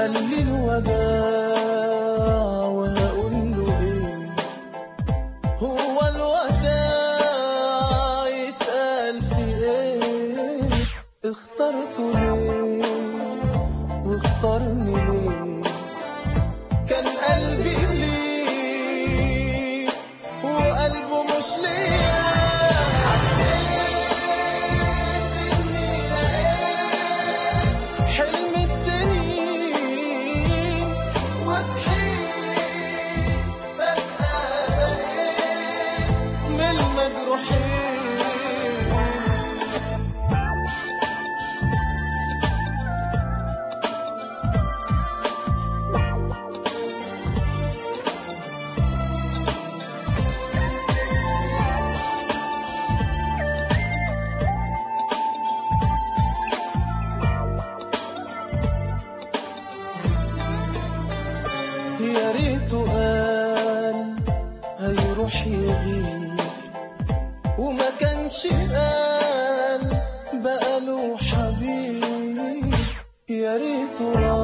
قال لي الوداع وهقول له ايه هو الوداع يتقال في ايه اخترته ليه واختارني ليه كان قلبي ليه وقلبه مش ليا حسيت اني لقيت حلم السنين وصحيت فجأة بقيت من المجروحين يا ريته قال هيروح يغيب وما كانش قال بقى له حبيب يا ريته راح